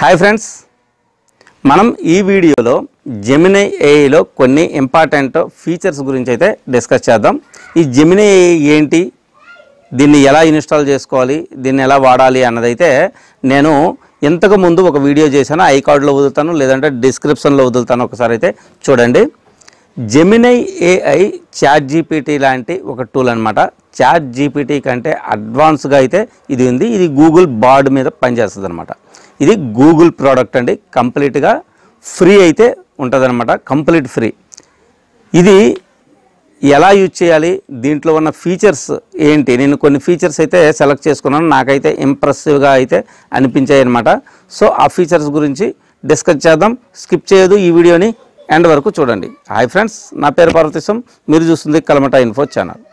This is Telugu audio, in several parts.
హాయ్ ఫ్రెండ్స్ మనం ఈ వీడియోలో జెమినై ఏఐలో కొన్ని ఇంపార్టెంట్ ఫీచర్స్ గురించి అయితే డిస్కస్ చేద్దాం ఈ జెమినై ఏఐ ఏంటి దీన్ని ఎలా ఇన్స్టాల్ చేసుకోవాలి దీన్ని ఎలా వాడాలి అన్నదైతే నేను ఇంతకు ముందు ఒక వీడియో చేశాను ఐ కార్డులో వదులుతాను లేదంటే డిస్క్రిప్షన్లో వదులుతాను ఒకసారి అయితే చూడండి జెమినై ఏఐ చాట్ జీపీటీ లాంటి ఒక టూల్ అనమాట చాట్ జీపీటీ కంటే అడ్వాన్స్గా అయితే ఇది ఉంది ఇది గూగుల్ బార్డ్ మీద పనిచేస్తుంది అనమాట ఇది గూగుల్ ప్రోడక్ట్ అండి కంప్లీట్గా ఫ్రీ అయితే ఉంటుంది కంప్లీట్ ఫ్రీ ఇది ఎలా యూజ్ చేయాలి దీంట్లో ఉన్న ఫీచర్స్ ఏంటి నేను కొన్ని ఫీచర్స్ అయితే సెలెక్ట్ చేసుకున్నాను నాకైతే ఇంప్రెసివ్గా అయితే అనిపించాయి అనమాట సో ఆ ఫీచర్స్ గురించి డిస్కస్ చేద్దాం స్కిప్ చేయదు ఈ వీడియోని ఎండ్ వరకు చూడండి హాయ్ ఫ్రెండ్స్ నా పేరు పార్వతీశం మీరు చూస్తుంది కలమట ఇన్ఫో ఛానల్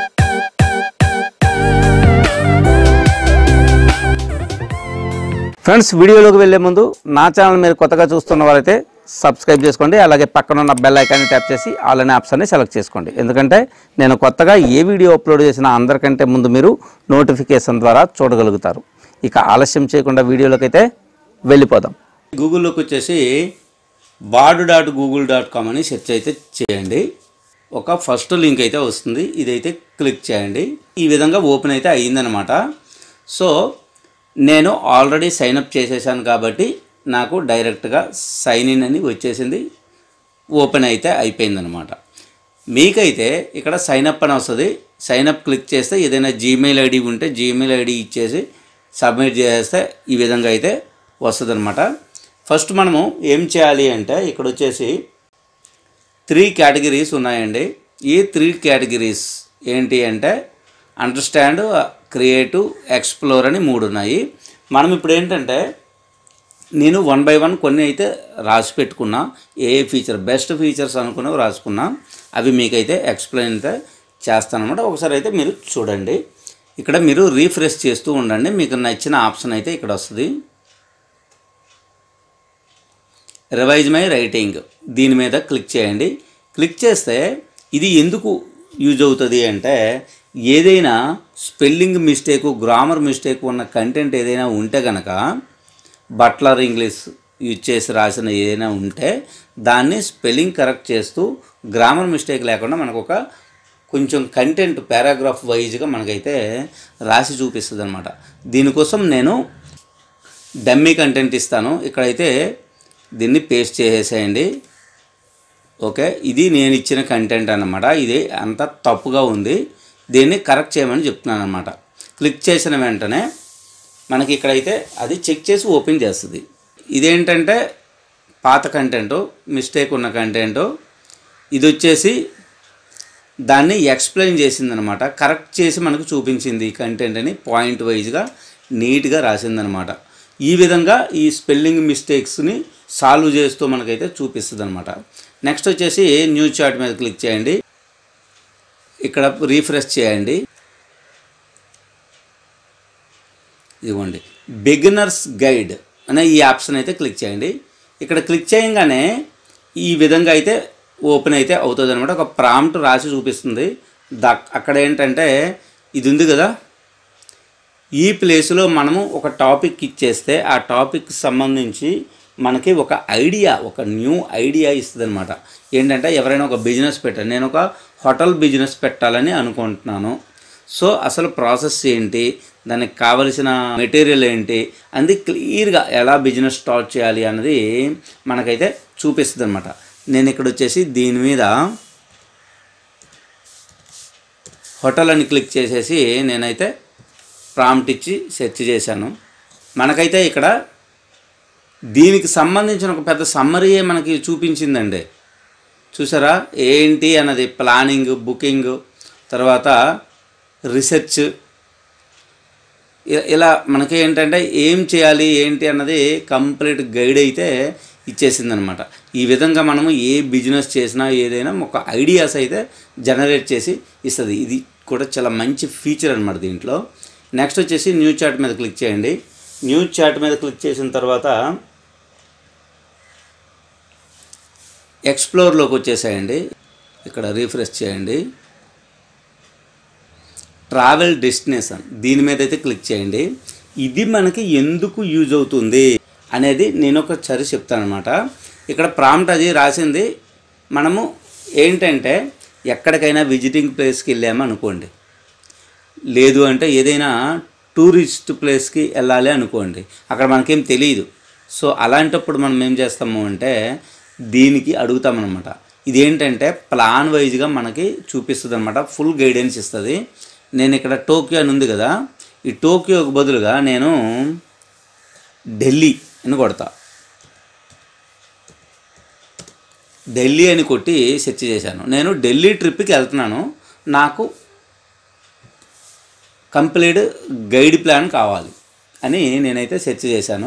ఫ్రెండ్స్ వీడియోలోకి వెళ్ళే ముందు నా ఛానల్ మీరు కొత్తగా చూస్తున్న వారైతే సబ్స్క్రైబ్ చేసుకోండి అలాగే పక్కన ఉన్న బెల్ ఐకాన్ని ట్యాప్ చేసి ఆల్ అనే ఆప్షన్ని సెలెక్ట్ చేసుకోండి ఎందుకంటే నేను కొత్తగా ఏ వీడియో అప్లోడ్ చేసినా అందరికంటే ముందు మీరు నోటిఫికేషన్ ద్వారా చూడగలుగుతారు ఇక ఆలస్యం చేయకుండా వీడియోలోకి అయితే వెళ్ళిపోదాం గూగుల్లోకి వచ్చేసి Bard dot Google dot com అని సెర్చ్ అయితే చేయండి ఒక ఫస్ట్ లింక్ అయితే వస్తుంది ఇదైతే క్లిక్ చేయండి ఈ విధంగా ఓపెన్ అయితే అయ్యిందనమాట సో నేను ఆల్రెడీ సైన్ అప్ చేసేసాను కాబట్టి నాకు డైరెక్ట్గా సైన్ ఇన్ అని వచ్చేసింది ఓపెన్ అయితే అయిపోయిందనమాట మీకైతే ఇక్కడ సైన్ అప్ అని వస్తుంది సైన్ అప్ క్లిక్ చేస్తే ఏదైనా జీమెయిల్ ఐడి ఉంటే జీమెయిల్ ఐడి ఇచ్చేసి సబ్మిట్ చేసేస్తే ఈ విధంగా అయితే వస్తుంది ఫస్ట్ మనము ఏం చేయాలి అంటే ఇక్కడ వచ్చేసి త్రీ కేటగిరీస్ ఉన్నాయండి ఈ త్రీ కేటగిరీస్ ఏంటి అంటే అండర్స్టాండ్ క్రియేటివ్ ఎక్స్ప్లోర్ అని మూడు ఉన్నాయి మనం ఇప్పుడు ఏంటంటే నేను వన్ బై వన్ కొన్ని అయితే రాసి పెట్టుకున్నా ఏ ఏ ఫీచర్ బెస్ట్ ఫీచర్స్ అనుకున్నవి రాసుకున్నా అవి మీకైతే ఎక్స్ప్లెయిన్ అయితే చేస్తానమాట ఒకసారి అయితే మీరు చూడండి ఇక్కడ మీరు రీఫ్రెష్ చేస్తూ ఉండండి మీకు నచ్చిన ఆప్షన్ అయితే ఇక్కడ వస్తుంది రివైజ్ మై రైటింగ్ దీని మీద క్లిక్ చేయండి క్లిక్ చేస్తే ఇది ఎందుకు యూజ్ అవుతుంది అంటే ఏదైనా స్పెల్లింగ్ మిస్టేకు గ్రామర్ మిస్టేక్ ఉన్న కంటెంట్ ఏదైనా ఉంటే కనుక బట్లర్ ఇంగ్లీష్ యూజ్ చేసి రాసిన ఏదైనా ఉంటే దాన్ని స్పెల్లింగ్ కరెక్ట్ చేస్తూ గ్రామర్ మిస్టేక్ లేకుండా మనకు ఒక కొంచెం కంటెంట్ పారాగ్రాఫ్ వైజ్గా మనకైతే రాసి చూపిస్తుంది అనమాట దీనికోసం నేను డమ్మీ కంటెంట్ ఇస్తాను ఇక్కడైతే దీన్ని పేస్ట్ చేసేసేయండి ఓకే ఇది నేను ఇచ్చిన కంటెంట్ అన్నమాట ఇది అంత తప్పుగా ఉంది దీన్ని కరెక్ట్ చేయమని చెప్తున్నాను అనమాట క్లిక్ చేసిన వెంటనే మనకి ఇక్కడైతే అది చెక్ చేసి ఓపెన్ చేస్తుంది ఇదేంటంటే పాత కంటెంట్ మిస్టేక్ ఉన్న కంటెంట్ ఇది వచ్చేసి దాన్ని ఎక్స్ప్లెయిన్ చేసిందనమాట కరెక్ట్ చేసి మనకు చూపించింది ఈ కంటెంట్ అని పాయింట్ వైజ్గా నీట్గా రాసిందనమాట ఈ విధంగా ఈ స్పెల్లింగ్ మిస్టేక్స్ని సాల్వ్ చేస్తూ మనకైతే చూపిస్తుంది అనమాట నెక్స్ట్ వచ్చేసి న్యూస్ చార్ట్ మీద క్లిక్ చేయండి ఇక్కడ రీఫ్రెష్ చేయండి ఇదిగోండి బిగినర్స్ గైడ్ అనే ఈ ఆప్షన్ అయితే క్లిక్ చేయండి ఇక్కడ క్లిక్ చేయగానే ఈ విధంగా అయితే ఓపెన్ అయితే అవుతుంది అనమాట ఒక ప్రాంప్ట్ రాసి చూపిస్తుంది దా అక్కడ ఏంటంటే ఇది ఉంది కదా ఈ ప్లేస్లో మనము ఒక టాపిక్ ఇచ్చేస్తే ఆ టాపిక్ సంబంధించి మనకి ఒక ఐడియా ఒక న్యూ ఐడియా ఇస్తుంది అనమాట ఏంటంటే ఎవరైనా ఒక బిజినెస్ పెట్టారు నేను ఒక హోటల్ బిజినెస్ పెట్టాలని అనుకుంటున్నాను సో అసలు ప్రాసెస్ ఏంటి దానికి కావలసిన మెటీరియల్ ఏంటి అది క్లియర్గా ఎలా బిజినెస్ స్టార్ట్ చేయాలి అన్నది మనకైతే చూపిస్తుంది అనమాట నేను ఇక్కడ వచ్చేసి దీని మీద హోటల్ అని క్లిక్ చేసేసి నేనైతే ప్రాంప్ట్ ఇచ్చి సెర్చ్ చేశాను మనకైతే ఇక్కడ దీనికి సంబంధించిన ఒక పెద్ద సమ్మరీయే మనకి చూపించిందండి చూసారా ఏంటి అన్నది ప్లానింగ్ బుకింగ్ తర్వాత రీసెర్చ్ ఇ- ఇలా మనకి ఏంటంటే ఏం చేయాలి ఏంటి అన్నది కంప్లీట్ గైడ్ అయితే ఇచ్చేసిందనమాట ఈ విధంగా మనము ఏ బిజినెస్ చేసినా ఏదైనా ఒక ఐడియాస్ అయితే జనరేట్ చేసి ఇస్తుంది ఇది కూడా చాలా మంచి ఫీచర్ అనమాట దీంట్లో నెక్స్ట్ వచ్చేసి న్యూస్ చాట్ మీద క్లిక్ చేయండి న్యూస్ చాట్ మీద క్లిక్ చేసిన తర్వాత ఎక్స్ప్లోర్లోకి వచ్చేసేయండి ఇక్కడ రీఫ్రెష్ చేయండి ట్రావెల్ డెస్టినేషన్ దీని మీద అయితే క్లిక్ చేయండి ఇది మనకి ఎందుకు యూజ్ అవుతుంది అనేది నేను ఒక చరి చెప్తాను అనమాట ఇక్కడ ప్రాంప్ట్ అది రాసింది మనము ఏంటంటే ఎక్కడికైనా విజిటింగ్ ప్లేస్కి వెళ్ళాము అనుకోండి లేదు అంటే ఏదైనా టూరిస్ట్ ప్లేస్కి వెళ్ళాలి అనుకోండి అక్కడ మనకేం తెలియదు సో అలాంటప్పుడు మనం ఏం చేస్తాము అంటే దీనికి అడుగుతామన్నమాట ఇదేంటంటే ప్లాన్ వైజ్గా మనకి చూపిస్తుంది అనమాట ఫుల్ గైడెన్స్ ఇస్తుంది నేను ఇక్కడ టోక్యో అని ఉంది కదా ఈ టోక్యోకి బదులుగా నేను ఢిల్లీ అని కొడతా ఢిల్లీ అని కొట్టి సెర్చ్ చేశాను నేను ఢిల్లీ ట్రిప్కి వెళ్తున్నాను నాకు కంప్లీట్ గైడ్ ప్లాన్ కావాలి అని నేనైతే సెర్చ్ చేశాను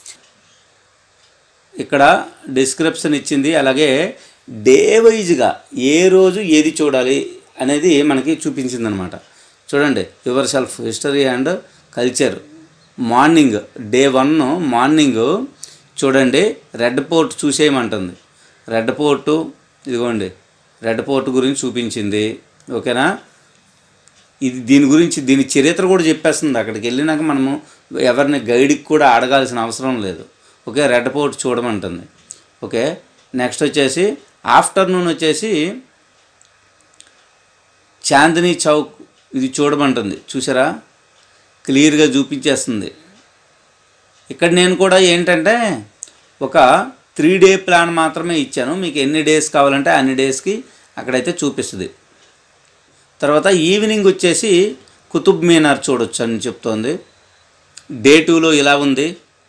ఇక్కడ డిస్క్రిప్షన్ ఇచ్చింది అలాగే డే వైజ్గా ఏ రోజు ఏది చూడాలి అనేది మనకి చూపించింది అనమాట చూడండి yourself history and culture morning day one morning చూడండి రెడ్ పోర్ట్ చూసేయమంటుంది రెడ్ పోర్టు ఇదిగోండి రెడ్ పోర్ట్ గురించి చూపించింది ఓకేనా ఇది దీని గురించి దీని చరిత్ర కూడా చెప్పేస్తుంది అక్కడికి వెళ్ళినాక మనము ఎవరిని గైడ్కి కూడా అడగాల్సిన అవసరం లేదు ఓకే రెడ్ పోర్ట్ చూడమంటుంది ఓకే నెక్స్ట్ వచ్చేసి ఆఫ్టర్నూన్ వచ్చేసి చాందినీ చౌక్ ఇది చూడమంటుంది చూసారా క్లియర్గా చూపించేస్తుంది ఇక్కడ నేను కూడా ఏంటంటే ఒక త్రీ డే ప్లాన్ మాత్రమే ఇచ్చాను మీకు ఎన్ని డేస్ కావాలంటే అన్ని డేస్కి అక్కడైతే చూపిస్తుంది తర్వాత ఈవినింగ్ వచ్చేసి కుతుబ్ మీనార్ చూడొచ్చు అని చెప్తోంది డే టూలో ఇలా ఉంది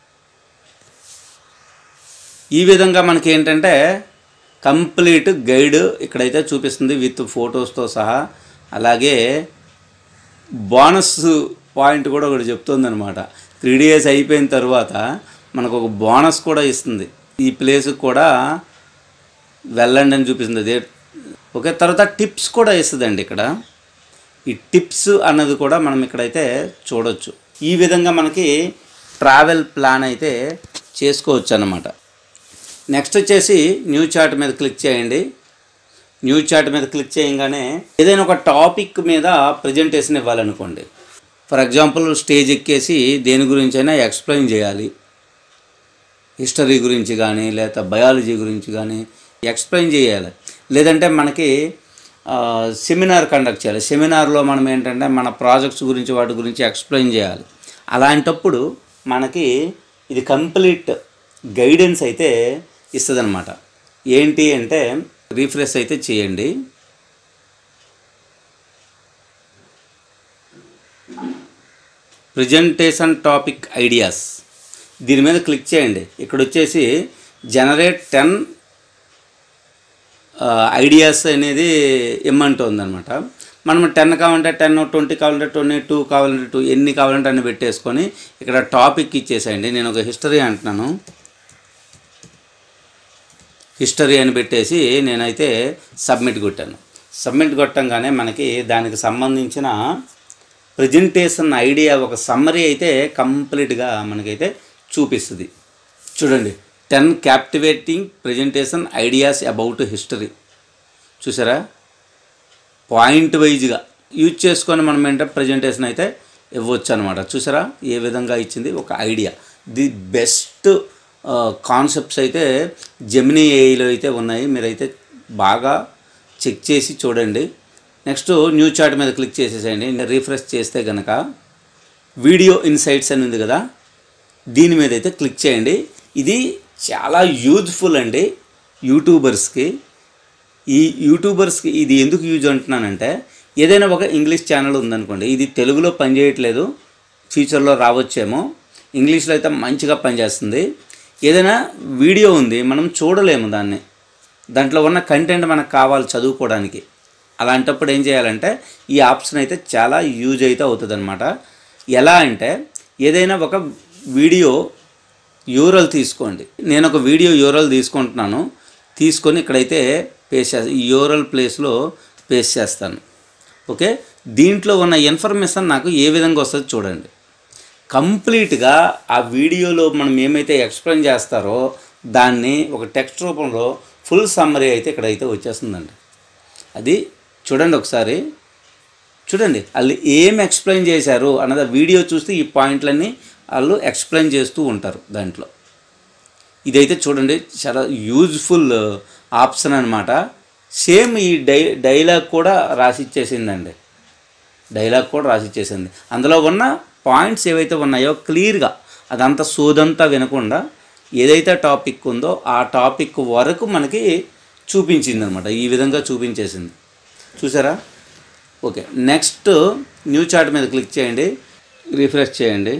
ఈ విధంగా మనకి ఏంటంటే కంప్లీట్ గైడ్ ఇక్కడైతే చూపిస్తుంది విత్ ఫొటోస్తో సహా అలాగే బోనస్ పాయింట్ కూడా ఒకటి చెప్తుంది అనమాట త్రీ డేస్ అయిపోయిన తర్వాత మనకు ఒక బోనస్ కూడా ఇస్తుంది ఈ ప్లేస్కి కూడా వెళ్ళండి అని చూపిస్తుంది అదే ఓకే తర్వాత టిప్స్ కూడా ఇస్తుందండి ఇక్కడ ఈ టిప్స్ అన్నది కూడా మనం ఇక్కడైతే చూడొచ్చు ఈ విధంగా మనకి ట్రావెల్ ప్లాన్ అయితే చేసుకోవచ్చు అన్నమాట నెక్స్ట్ వచ్చేసి న్యూ చార్ట్ మీద క్లిక్ చేయండి న్యూ చార్ట్ మీద క్లిక్ చేయగానే ఏదైనా ఒక టాపిక్ మీద ప్రజెంటేషన్ ఇవ్వాలనుకోండి ఫర్ ఎగ్జాంపుల్ స్టేజ్ ఎక్కేసి దేని గురించి అయినా ఎక్స్ప్లెయిన్ చేయాలి హిస్టరీ గురించి కానీ లేదా బయాలజీ గురించి కానీ ఎక్స్ప్లెయిన్ చేయాలి లేదంటే మనకి ఆ, సెమినార్ కండక్ట్ చేయాలి సెమినార్లో మనం ఏంటంటే మన ప్రాజెక్ట్స్ గురించి వాటి గురించి ఎక్స్ప్లెయిన్ చేయాలి అలాంటప్పుడు మనకి ఇది కంప్లీట్ గైడెన్స్ అయితే ఇస్తుందన్నమాట ఏంటి అంటే రీఫ్రెష్ అయితే చేయండి ప్రజెంటేషన్ టాపిక్ ఐడియాస్ దీని మీద క్లిక్ చేయండి ఇక్కడ వచ్చేసి జనరేట్ టెన్ ఐడియాస్ అనేది ఇమ్మంటుంది అనమాట మనం టెన్ కావాలంటే టెన్ ట్వంటీ కావాలంటే ట్వంటీ టూ కావాలంటే టూ ఎన్ని కావాలంటే అన్ని పెట్టేసుకొని ఇక్కడ టాపిక్ ఇచ్చేసేయండి నేను ఒక హిస్టరీ అంటున్నాను హిస్టరీ అని పెట్టేసి నేనైతే సబ్మిట్ కొట్టాను సబ్మిట్ కొట్టంగానే మనకి దానికి సంబంధించిన ప్రజెంటేషన్ ఐడియా ఒక సమ్మరీ అయితే కంప్లీట్గా మనకైతే చూపిస్తుంది చూడండి ten captivating presentation ideas about history చూసారా పాయింట్ వైజ్గా యూజ్ చేసుకొని మనం ఏంటంటే ప్రజెంటేషన్ అయితే ఇవ్వచ్చు అనమాట చూసారా ఏ విధంగా ఇచ్చింది ఒక ఐడియా ది బెస్ట్ కాన్సెప్ట్స్ అయితే జెమినీ ఏఐలో అయితే ఉన్నాయి మీరైతే బాగా చెక్ చేసి చూడండి నెక్స్ట్ న్యూ చార్ట్ మీద క్లిక్ చేసేసేయండి రీఫ్రెష్ చేస్తే కనుక వీడియో ఇన్సైట్స్ అని ఉంది కదా దీని మీద అయితే క్లిక్ చేయండి ఇది చాలా యూజ్ఫుల్ అండి యూట్యూబర్స్కి ఈ యూట్యూబర్స్కి ఇది ఎందుకు యూజ్ అంటున్నానంటే ఏదైనా ఒక ఇంగ్లీష్ ఛానల్ ఉందనుకోండి ఇది తెలుగులో పనిచేయట్లేదు ఫ్యూచర్లో రావచ్చేమో ఇంగ్లీష్లో అయితే మంచిగా పనిచేస్తుంది ఏదైనా వీడియో ఉంది మనం చూడలేము దాన్ని దాంట్లో ఉన్న కంటెంట్ మనకు కావాలి చదువుకోవడానికి అలాంటప్పుడు ఏం చేయాలంటే ఈ ఆప్షన్ అయితే చాలా యూజ్ అయితే అవుతుంది అనమాట ఎలా అంటే ఏదైనా ఒక వీడియో యూరల్ తీసుకోండి నేను ఒక వీడియో యూరల్ తీసుకుంటున్నాను తీసుకొని ఇక్కడైతే పేస్ట్ చేస్తాను ఈ యూరల్ ప్లేస్లో పేస్ట్ చేస్తాను ఓకే దీంట్లో ఉన్న ఇన్ఫర్మేషన్ నాకు ఏ విధంగా వస్తుందో చూడండి కంప్లీట్గా ఆ వీడియోలో మనం ఏమైతే ఎక్స్ప్లెయిన్ చేస్తారో దాన్ని ఒక టెక్స్ట్ రూపంలో ఫుల్ సమ్మరీ అయితే ఇక్కడైతే వచ్చేస్తుందండి అది చూడండి ఒకసారి చూడండి వాళ్ళు ఏం ఎక్స్ప్లెయిన్ చేశారు అన్నది ఆ వీడియో చూస్తే ఈ పాయింట్లన్నీ వాళ్ళు ఎక్స్ప్లెయిన్ చేస్తూ ఉంటారు దాంట్లో ఇదైతే చూడండి చాలా యూజ్ఫుల్ ఆప్షన్ అనమాట సేమ్ ఈ డై డైలాగ్ కూడా రాసి ఇచ్చేసిందండి డైలాగ్ కూడా రాసి ఇచ్చేసింది అందులో ఉన్న పాయింట్స్ ఏవైతే ఉన్నాయో క్లియర్గా అదంతా సోదంతా వినకుండా ఏదైతే టాపిక్ ఉందో ఆ టాపిక్ వరకు మనకి చూపించింది అనమాట ఈ విధంగా చూపించేసింది చూసారా ఓకే నెక్స్ట్ న్యూ చార్ట్ మీద క్లిక్ చేయండి రిఫ్రెష్ చేయండి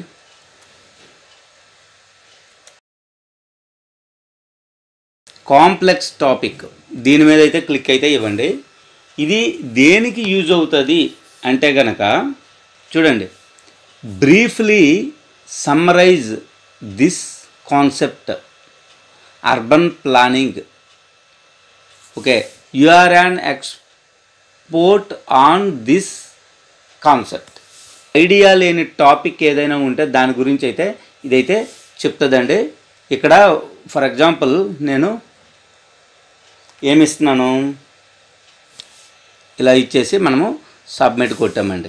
కాంప్లెక్స్ టాపిక్ దీని మీద అయితే క్లిక్ అయితే ఇవ్వండి ఇది దేనికి యూజ్ అవుతుంది అంటే గనక చూడండి briefly summarise this concept urban planning okay you are an expert on this concept idea లేని టాపిక్ ఏదైనా ఉంటే దాని గురించి అయితే ఇదైతే చెప్తుందండి ఇక్కడ ఫర్ ఎగ్జాంపుల్ నేను ఏమి ఇస్తున్నాను ఇలా ఇచ్చేసి మనము సబ్మిట్ కొట్టామండి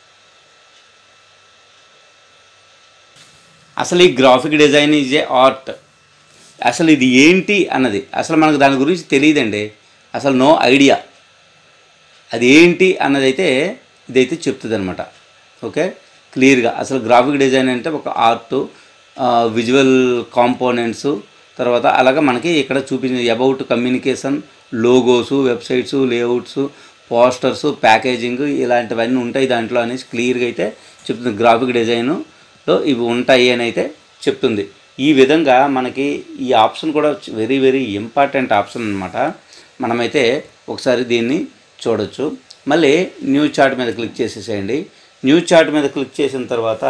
అసలు ఈ graphic design is a art అసలు ఇది ఏంటి అన్నది అసలు మనకు దాని గురించి తెలియదండి అసలు నో ఐడియా అది ఏంటి అన్నది అయితే ఇదైతే చెప్తుంది అనమాట ఓకే క్లియర్గా అసలు గ్రాఫిక్ డిజైన్ అంటే ఒక ఆర్ట్ విజువల్ కాంపోనెంట్స్ తర్వాత అలాగా మనకి ఇక్కడ చూపించింది about communication logos websites layouts posters packaging ఇలాంటివన్నీ ఉంటాయి దాంట్లో అనేసి క్లియర్గా అయితే చెప్తుంది గ్రాఫిక్ డిజైన్లో ఇవి ఉంటాయి అని అయితే చెప్తుంది ఈ విధంగా మనకి ఈ ఆప్షన్ కూడా వెరీ వెరీ ఇంపార్టెంట్ ఆప్షన్ అనమాట మనమైతే ఒకసారి దీన్ని చూడొచ్చు మళ్ళీ న్యూ చార్ట్ మీద క్లిక్ చేసేసేయండి న్యూ చార్ట్ మీద క్లిక్ చేసిన తర్వాత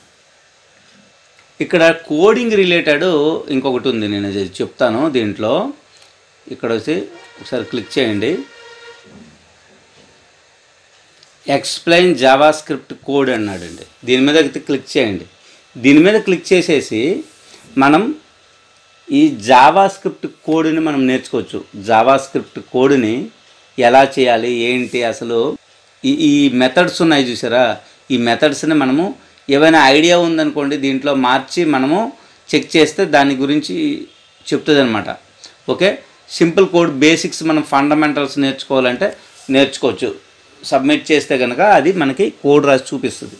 ఇక్కడ కోడింగ్ రిలేటెడ్ ఇంకొకటి ఉంది నేను అది చెప్తాను దీంట్లో ఇక్కడ వచ్చి ఒకసారి క్లిక్ చేయండి ఎక్స్ప్లెయిన్ జావా స్క్రిప్ట్ కోడ్ అన్నాడండి దీని మీద అయితే క్లిక్ చేయండి దీని మీద క్లిక్ చేసేసి మనం ఈ జావా స్క్రిప్ట్ కోడ్ని మనం నేర్చుకోవచ్చు జావా స్క్రిప్ట్ కోడ్ని ఎలా చేయాలి ఏంటి అసలు ఈ ఈ మెథడ్స్ ఉన్నాయి చూసారా ఈ మెథడ్స్ని మనము ఏమైనా ఐడియా ఉందనుకోండి దీంట్లో మార్చి మనము చెక్ చేస్తే దాని గురించి చెప్తుంది అనమాట ఓకే సింపుల్ కోడ్ బేసిక్స్ మనం ఫండమెంటల్స్ నేర్చుకోవాలంటే నేర్చుకోవచ్చు సబ్మిట్ చేస్తే కనుక అది మనకి కోడ్ రాసి చూపిస్తుంది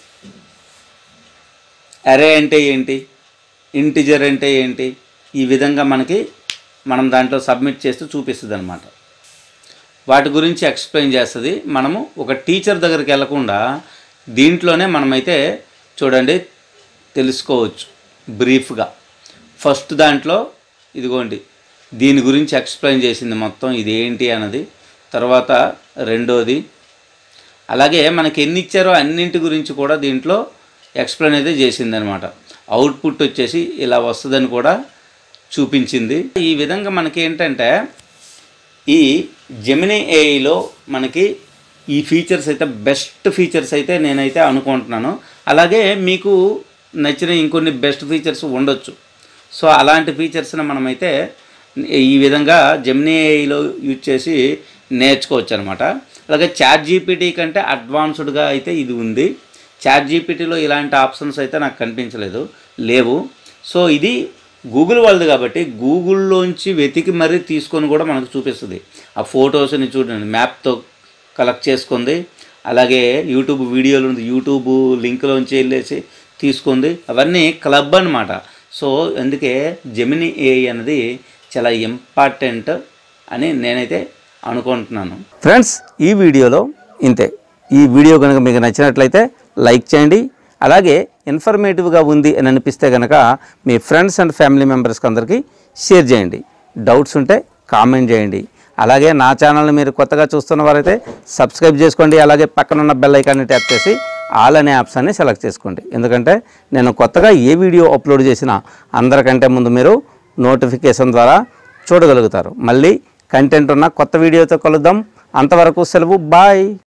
అరే అంటే ఏంటి ఇంటిజర్ అంటే ఏంటి ఈ విధంగా మనకి మనం దాంట్లో సబ్మిట్ చేస్తూ చూపిస్తుంది అనమాట వాటి గురించి ఎక్స్ప్లెయిన్ చేస్తుంది మనము ఒక టీచర్ దగ్గరికి వెళ్లకుండా దీంట్లోనే మనమైతే చూడండి తెలుసుకోవచ్చు బ్రీఫ్గా ఫస్ట్ దాంట్లో ఇదిగోండి దీని గురించి ఎక్స్ప్లెయిన్ చేసింది మొత్తం ఇది ఏంటి అన్నది తర్వాత రెండోది అలాగే మనకి ఎన్ని ఇచ్చారో అన్నింటి గురించి కూడా దీంట్లో ఎక్స్ప్లెయిన్ అయితే చేసింది అనమాట అవుట్పుట్ వచ్చేసి ఇలా వస్తుందని కూడా చూపించింది ఈ విధంగా మనకి ఏంటంటే ఈ జెమినీ ఏఐలో మనకి ఈ ఫీచర్స్ అయితే బెస్ట్ ఫీచర్స్ అయితే నేనైతే అనుకుంటున్నాను అలాగే మీకు నచ్చిన ఇంకొన్ని బెస్ట్ ఫీచర్స్ ఉండొచ్చు సో అలాంటి ఫీచర్స్ని మనమైతే ఈ విధంగా జెమినీ ఏఐలో యూజ్ చేసి నేర్చుకోవచ్చు అనమాట అలాగే చాట్ జీపీటీ కంటే అడ్వాన్స్డ్గా అయితే ఇది ఉంది చాట్ జీపీటీలో ఇలాంటి ఆప్షన్స్ అయితే నాకు కనిపించలేదు లేవు సో ఇది గూగుల్ వాళ్ళది కాబట్టి గూగుల్లోంచి వెతికి మరీ తీసుకొని కూడా మనకు చూపిస్తుంది ఆ ఫొటోస్ని చూడండి మ్యాప్తో కలెక్ట్ చేసుకుంది అలాగే యూట్యూబ్ వీడియోలు ఉంది యూట్యూబ్ లింక్లోంచి వెళ్ళేసి తీసుకుంది అవన్నీ క్లబ్ అనమాట సో అందుకే జెమిని ఏఐ అనేది చాలా ఇంపార్టెంట్ అని నేనైతే అనుకుంటున్నాను ఫ్రెండ్స్ ఈ వీడియోలో ఇంతే ఈ వీడియో కనుక మీకు నచ్చినట్లయితే లైక్ చేయండి అలాగే ఇన్ఫర్మేటివ్గా ఉంది అని అనిపిస్తే కనుక మీ ఫ్రెండ్స్ అండ్ ఫ్యామిలీ మెంబర్స్కి అందరికీ షేర్ చేయండి డౌట్స్ ఉంటే కామెంట్ చేయండి అలాగే నా ఛానల్ని మీరు కొత్తగా చూస్తున్న వారైతే సబ్స్క్రైబ్ చేసుకోండి అలాగే పక్కన ఉన్న బెల్ ఐకాన్ని ట్యాప్ చేసి ఆల్ అనే ఆప్షన్ని సెలెక్ట్ చేసుకోండి ఎందుకంటే నేను కొత్తగా ఏ వీడియో అప్లోడ్ చేసినా అందరికంటే ముందు మీరు నోటిఫికేషన్ ద్వారా చూడగలుగుతారు మళ్ళీ కంటెంట్ ఉన్న కొత్త వీడియోతో కలుద్దాం అంతవరకు సెలవు బాయ్